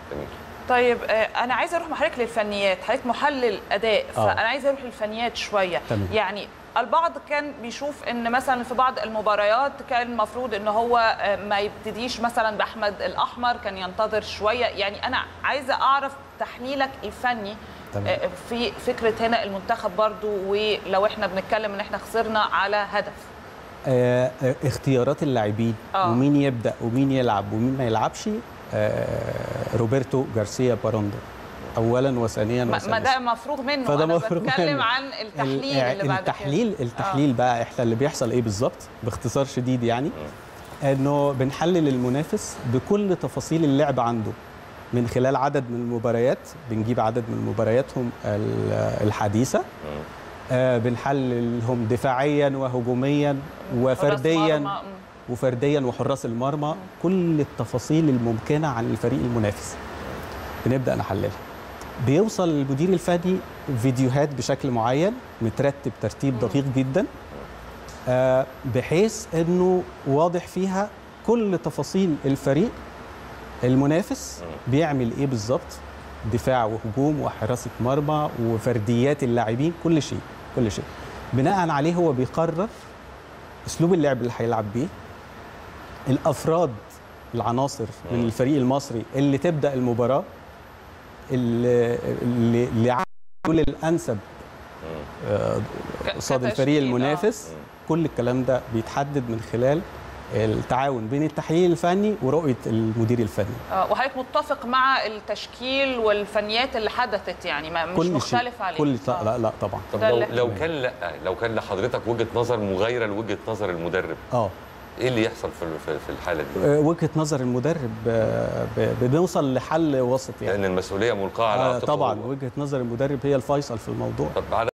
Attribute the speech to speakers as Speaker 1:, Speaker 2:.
Speaker 1: جميل
Speaker 2: طيب آه، انا عايزه اروح مع حضرتك للفنيات حضرتك محلل اداء
Speaker 3: آه.
Speaker 2: فانا عايزه اروح للفنيات شويه
Speaker 3: تمام.
Speaker 2: يعني البعض كان بيشوف ان مثلا في بعض المباريات كان المفروض ان هو آه، ما يبتديش مثلا باحمد الاحمر كان ينتظر شويه يعني انا عايزه اعرف تحليلك الفني
Speaker 3: تمام.
Speaker 2: آه، في فكره هنا المنتخب برضو ولو احنا بنتكلم ان احنا خسرنا على هدف
Speaker 3: آه، آه، اختيارات اللاعبين
Speaker 2: آه.
Speaker 3: ومين يبدا ومين يلعب ومين ما يلعبش آه، روبرتو جارسيا باروندو اولا وثانيا
Speaker 2: ما ما
Speaker 3: وثالثا
Speaker 2: ده مفروغ منه
Speaker 3: فده
Speaker 2: انا
Speaker 3: مفروغ
Speaker 2: بتكلم
Speaker 3: منه.
Speaker 2: عن التحليل
Speaker 3: ال-
Speaker 2: اللي بعد كده.
Speaker 3: التحليل التحليل بقى احنا اللي بيحصل ايه بالظبط باختصار شديد يعني انه بنحلل المنافس بكل تفاصيل اللعب عنده من خلال عدد من المباريات بنجيب عدد من مبارياتهم ال- الحديثه آه بنحللهم دفاعيا وهجوميا
Speaker 2: حراس
Speaker 3: وفرديا
Speaker 2: مرمى، م.
Speaker 3: وفرديا وحراس المرمى كل التفاصيل الممكنه عن الفريق المنافس بنبدا نحللها بيوصل المدير الفني فيديوهات بشكل معين مترتب ترتيب دقيق جدا آه، بحيث انه واضح فيها كل تفاصيل الفريق المنافس بيعمل ايه بالظبط دفاع وهجوم وحراسه مرمى وفرديات اللاعبين كل شيء كل شيء بناء عليه هو بيقرر اسلوب اللعب اللي هيلعب بيه الافراد العناصر من الفريق المصري اللي تبدا المباراه اللي اللي اللي عامل الحلول الانسب آه، قصاد الفريق
Speaker 2: كتشكيل، آه.
Speaker 3: المنافس كل الكلام ده بيتحدد من خلال التعاون بين التحليل الفني ورؤيه المدير الفني
Speaker 2: آه، وحضرتك متفق مع التشكيل والفنيات اللي حدثت يعني ما مش
Speaker 3: كل
Speaker 2: مختلف
Speaker 3: شيء
Speaker 2: عليه
Speaker 3: كل
Speaker 2: آه.
Speaker 3: لا لا طبعا
Speaker 1: طب
Speaker 2: ده
Speaker 1: لو
Speaker 2: اللي-
Speaker 1: لو كان لا لو كان لحضرتك وجهه نظر مغايره لوجهه نظر المدرب
Speaker 3: اه
Speaker 1: ايه اللي يحصل في في- في الحاله دي؟
Speaker 3: آه، وجهه نظر المدرب آه، ب- بنوصل لحل وسط يعني
Speaker 1: لان المسؤوليه ملقاه على
Speaker 3: آه،
Speaker 1: عاتقه
Speaker 3: طبعا
Speaker 1: هو.
Speaker 3: وجهه نظر المدرب هي الفيصل في الموضوع
Speaker 1: طب على